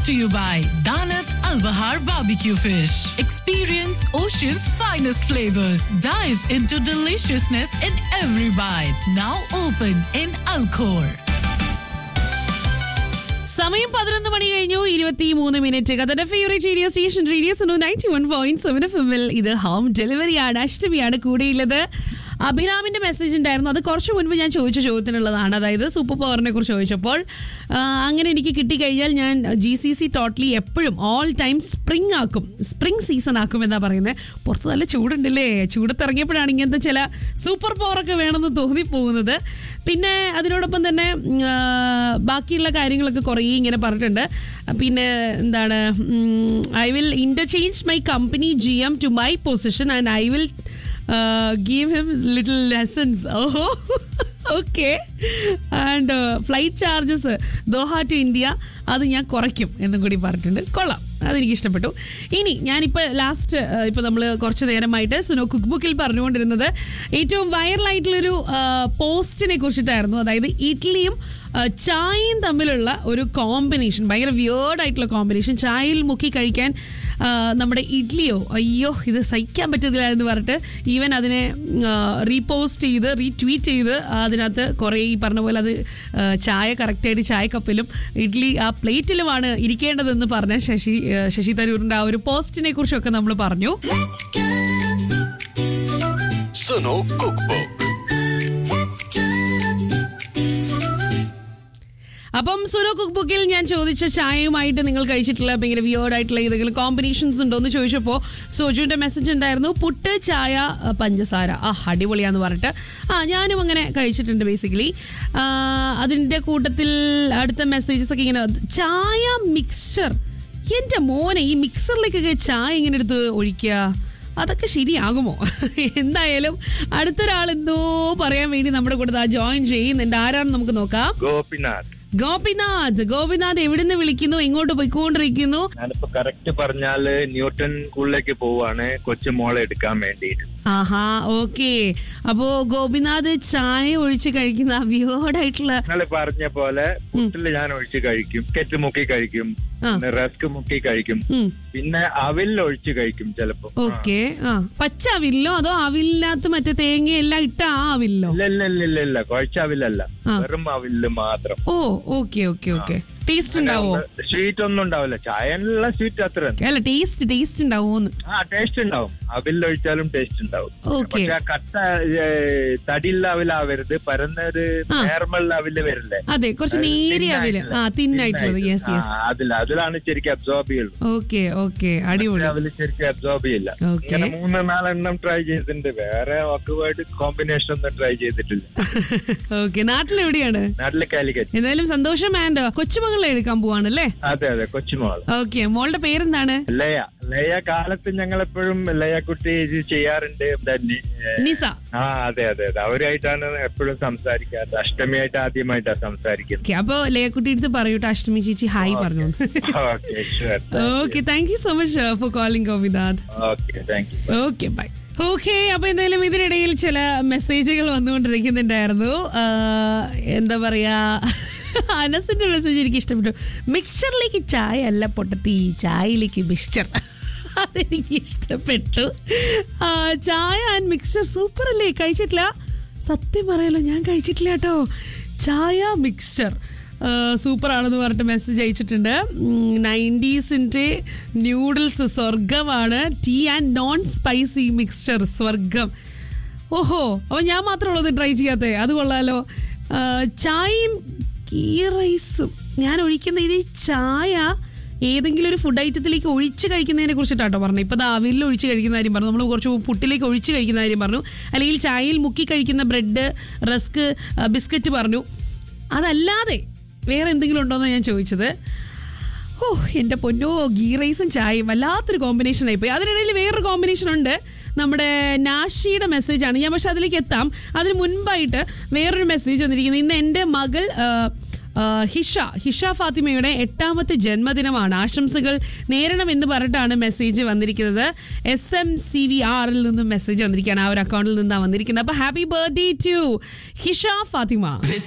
to you by Danat Al Bahar Barbecue Fish. Experience Ocean's finest flavors. Dive into deliciousness in every bite. Now open in Alcor. സമയം പതിനൊന്ന് മണി കഴിഞ്ഞു ഇരുപത്തി മൂന്ന് minute കഥയുടെ favourite radio station radio Sunu ninety one point seven F എമ്മിൽ ഇത് home delivery ആണ് അഷ്ടമിയാണ് കൂടെയുള്ളത് അഭിരാമിന്റെ മെസ്സേജ് ഉണ്ടായിരുന്നു അത് കുറച്ച് മുൻപ് ഞാൻ ചോദിച്ച ചോദ്യത്തിനുള്ളതാണ് അതായത് സൂപ്പർ പവറിനെ കുറിച്ച് ചോദിച്ചപ്പോൾ ആ, അങ്ങനെ എനിക്ക് കിട്ടിക്കഴിഞ്ഞാൽ ഞാൻ ജി സി സി ടോട്ടലി എപ്പോഴും ഓൾ ടൈം സ്പ്രിംഗ് ആക്കും സ്പ്രിംഗ് സീസൺ ആക്കും എന്നാ പറയുന്നത് പുറത്ത് നല്ല ചൂടുണ്ടല്ലേ ചൂടത്തിറങ്ങിയപ്പോഴാണ് ഇങ്ങനത്തെ ചില സൂപ്പർ പവറൊക്കെ വേണമെന്ന് തോന്നിപ്പോകുന്നത് പിന്നെ അതിനോടൊപ്പം തന്നെ ഉം, ആ, ബാക്കിയുള്ള കാര്യങ്ങളൊക്കെ കുറേ ഇങ്ങനെ പറഞ്ഞിട്ടുണ്ട് പിന്നെ എന്താണ് I will interchange my company G M to my position and I will give him little lessons ഓഹോ okay and flight charges Doha to India അത് ഞാൻ കുറയ്ക്കും എന്നും കൂടി പറഞ്ഞിട്ടുണ്ട് കൊള്ളാം അതെനിക്ക് ഇഷ്ടപ്പെട്ടു ഇനി ഞാനിപ്പോൾ ലാസ്റ്റ് ഇപ്പോൾ നമ്മൾ കുറച്ച് നേരമായിട്ട് സുനോ കുക്ക് ബുക്കിൽ പറഞ്ഞുകൊണ്ടിരുന്നത് ഏറ്റവും വൈറലായിട്ടുള്ളൊരു പോസ്റ്റിനെ കുറിച്ചിട്ടായിരുന്നു അതായത് ഇഡ്ഡലിയും ആ, ചായയും തമ്മിലുള്ള ഒരു കോമ്പിനേഷൻ ഭയങ്കര വിയേർഡ് ആയിട്ടുള്ള കോമ്പിനേഷൻ ചായയിൽ മുക്കി കഴിക്കാൻ ആ, നമ്മുടെ ഇഡ്ലിയോ അയ്യോ ഇത് സഹിക്കാൻ പറ്റത്തില്ല എന്ന് പറഞ്ഞിട്ട് ഈവൻ അതിനെ റീപോസ്റ്റ് ചെയ്ത് റീട്വീറ്റ് ചെയ്ത് അതിനകത്ത് കുറേ ഈ പറഞ്ഞ പോലെ അത് ആ, ചായ കറക്റ്റായിട്ട് ചായക്കപ്പിലും ഇഡ്ലി ആ പ്ലേറ്റിലുമാണ് ഇരിക്കേണ്ടതെന്ന് പറഞ്ഞ ശശി ആ, ശശി തരൂരിൻ്റെ ആ ഒരു പോസ്റ്റിനെ കുറിച്ചൊക്കെ നമ്മൾ പറഞ്ഞു സുനോ കുക്ക് ബുക്ക് അപ്പം സുനോ കുക്ക് ബുക്കിൽ ഞാൻ ചോദിച്ച ചായയുമായിട്ട് നിങ്ങൾ കഴിച്ചിട്ടുള്ള ഭയങ്കര വിയേർഡ് ആയിട്ടുള്ള ഏതെങ്കിലും കോമ്പിനേഷൻസ് ഉണ്ടോ എന്ന് ചോദിച്ചപ്പോൾ സോജുവിന്റെ മെസ്സേജ് ഉണ്ടായിരുന്നു പുട്ട് ചായ ആ, പഞ്ചസാര ആ അടിപൊളിയാന്ന് പറഞ്ഞിട്ട് ആ ഞാനും അങ്ങനെ കഴിച്ചിട്ടുണ്ട് ബേസിക്കലി അതിൻ്റെ കൂട്ടത്തിൽ അടുത്ത മെസ്സേജസ് ഒക്കെ ഇങ്ങനെ ചായ മിക്സ്ചർ എൻ്റെ മോനെ ഈ മിക്സറിലേക്കൊക്കെ ചായ ഇങ്ങനെ എടുത്ത് ഒഴിക്കുക അതൊക്കെ ശരിയാകുമോ എന്തായാലും അടുത്തൊരാൾ എന്തോ പറയാൻ വേണ്ടി നമ്മുടെ കൂടെ ജോയിൻ ചെയ്യുന്നുണ്ട് ആരാണെന്ന് നമുക്ക് നോക്കാം ഗോപിനാഥ് ഗോപിനാഥ് ഗോപിനാഥ് എവിടുന്ന് വിളിക്കുന്നു എങ്ങോട്ട് പോയിക്കൊണ്ടിരിക്കുന്നു ഞാനിപ്പോ കറക്റ്റ് പറഞ്ഞാല് ന്യൂട്ടൺ സ്കൂളിലേക്ക് പോവാണ് കൊച്ചു മോളെ എടുക്കാൻ വേണ്ടിയിട്ട് ആഹാ ഓക്കെ അപ്പോ ഗോപിനാഥ് ചായ ഒഴിച്ച് കഴിക്കുന്ന വിയോടായിട്ടുള്ള നിങ്ങൾ പറഞ്ഞ പോലെ പുട്ടില് ഞാൻ ഒഴിച്ച് കഴിക്കും കെറ്റ് മുക്കി കഴിക്കും ആ. പിന്നെ റസ്ക് മുക്കി കഴിക്കും ഉം. പിന്നെ അവിൽ ഒഴിച്ച് കഴിക്കും ചിലപ്പോ ഓക്കെ ആ പച്ച അവില്ലോ അതോ അവിലിനകത്ത് മറ്റേ തേങ്ങ എല്ലാം ഇട്ട ആ അവില്ലോ ഇല്ല ഇല്ല ഇല്ല ഇല്ല ഇല്ല കുഴച്ച അവിലല്ല ആ. വെറും അവില് മാത്രം ഓ ഓക്കെ ഓക്കെ ഓക്കെ ടേസ്റ്റ് ഉണ്ടാവോ സ്വീറ്റ് ഒന്നും ഉണ്ടാവില്ല ചായനുള്ള സ്വീറ്റ് അത്ര അല്ല ടേസ്റ്റ് ടേസ്റ്റ് ഉണ്ടാവോന്ന് ആ ടേസ്റ്റ് ഉണ്ടാവും അവിലൊഴിച്ചാലും ടേസ്റ്റ് ഉണ്ടാവും ഓക്കെ പക്ഷെ ആ കട്ട ഏ, തടിയുള്ള അവിലാവരുത് പരന്നൊരു ആ. നേർമയുള്ള അവില് വരില്ലേ അതെ കുറച്ച് നേരിയ അവില് ആ തിന്നായിട്ടുള്ളത് യെസ് യെസ് അതിൽ അതിലാണ് ശരിക്കും അബ്സോർബ് ചെയ്യുള്ളൂ ഓക്കെ ഓക്കെ അടിപൊളി അതിൽ ശരിക്കും അബ്സോർബ് ചെയ്യില്ല Okay. ഇങ്ങനെ മൂന്ന് നാലെണ്ണം ട്രൈ ചെയ്തിട്ടുണ്ട് വേറെ വാക്കുമായിട്ട് കോമ്പിനേഷൻ ഒന്നും ട്രൈ ചെയ്തിട്ടില്ല ഓക്കെ നാട്ടിലെവിടെയാണ് നാട്ടിലെ കാലിക്കറ്റ് എന്തായാലും സന്തോഷം ആൻഡ് കൊച്ചുമകളെ എടുക്കാൻ പോവാണല്ലേ അതെ അതെ കൊച്ചുമോൾ ഓക്കെ മോളുടെ പേരെന്താണ് ലയ ലയ കാലത്ത് ഞങ്ങൾ എപ്പോഴും ലയ കുട്ടി ഇത് ചെയ്യാറുണ്ട് എന്താ നി- ഏ, നിസ ആ അതെ അതെ അതെ അവരായിട്ടാണ് എപ്പോഴും സംസാരിക്കാറ് അഷ്ടമിയായിട്ട് ആദ്യമായിട്ടാണ് സംസാരിക്കുന്നത് ഓക്കെ അപ്പൊ ലേക്കുട്ടി എടുത്ത് പറയൂട്ടോ അഷ്ടമി ചേച്ചി ഹായ് പറഞ്ഞു okay sure okay thank you so much for calling Gopinath okay thank you okay bye okay അപ്പൊ എന്തായാലും ഇതിനിടയിൽ ചില മെസ്സേജുകൾ വന്നുകൊണ്ടിരിക്കുന്നുണ്ടായിരുന്നു ആ, എന്താ പറയാ അനസിന്റെ മെസ്സേജ് എനിക്ക് ഇഷ്ടപ്പെട്ടു മിക്സറിലേക്ക് ചായ അല്ല പൊട്ടത്തി ചായയിലേക്ക് മിക്സ്ചർ അതെനിക്ക് ഇഷ്ടപ്പെട്ടു ആ, ചായ ആൻഡ് മിക്സ്ചർ സൂപ്പർ അല്ലേ കഴിച്ചിട്ടില്ല സത്യം പറയാലോ ഞാൻ കഴിച്ചിട്ടില്ല കേട്ടോ ചായ മിക്സ്ചർ സൂപ്പർ ആണെന്ന് പറഞ്ഞിട്ട് മെസ്സേജ് അയച്ചിട്ടുണ്ട് നയൻറ്റീസിൻ്റെ ന്യൂഡിൽസ് സ്വർഗമാണ് tea and non spicy mixture സ്വർഗം ഓഹോ അപ്പോൾ ഞാൻ മാത്രമുള്ളൂ ഇത് ട്രൈ ചെയ്യാത്തേ അത് കൊള്ളാലോ ആ, ചായയും ഗീ റൈസും ഞാൻ ഒഴിക്കുന്ന ഇത് ഈ ചായ ഏതെങ്കിലും ഒരു ഫുഡ് ഐറ്റത്തിലേക്ക് ഒഴിച്ച് കഴിക്കുന്നതിനെ കുറിച്ചിട്ടാട്ടോ പറഞ്ഞു ഇപ്പോൾ അവിലിൽ ഒഴിച്ച് കഴിക്കുന്ന കാര്യം പറഞ്ഞു നമ്മൾ കുറച്ച് പുട്ടിലേക്ക് ഒഴിച്ച് കഴിക്കുന്ന കാര്യം പറഞ്ഞു അല്ലെങ്കിൽ ചായയിൽ മുക്കി കഴിക്കുന്ന ബ്രെഡ് റസ്ക് ബിസ്ക്കറ്റ് പറഞ്ഞു അതല്ലാതെ വേറെ എന്തെങ്കിലും ഉണ്ടോ എന്നാണ് ഞാൻ ചോദിച്ചത് ഓ എൻ്റെ പൊന്നോ ഗീ റൈസും ചായയും വല്ലാത്തൊരു കോമ്പിനേഷൻ ആയിപ്പോയി അതിനിടയിൽ വേറൊരു കോമ്പിനേഷൻ ഉണ്ട് നമ്മുടെ നാഷിയുടെ മെസ്സേജാണ് ഞാൻ പക്ഷെ അതിലേക്ക് എത്താം അതിന് മുൻപായിട്ട് വേറൊരു മെസ്സേജ് വന്നിരിക്കുന്നത് ഇന്ന് എൻ്റെ മകൾ ആ, ആ, ഹിഷ ഹിഷ ഫാത്തിമയുടെ എട്ടാമത്തെ ജന്മദിനമാണ് ആശംസകൾ നേരണം എന്ന് പറഞ്ഞിട്ടാണ് മെസ്സേജ് വന്നിരിക്കുന്നത് എസ് എം സി വി ആറിൽ നിന്നും മെസ്സേജ് വന്നിരിക്കുകയാണ് ആ ഒരു അക്കൗണ്ടിൽ നിന്നാണ് വന്നിരിക്കുന്നത് അപ്പൊ happy birthday to Hisha Fatima This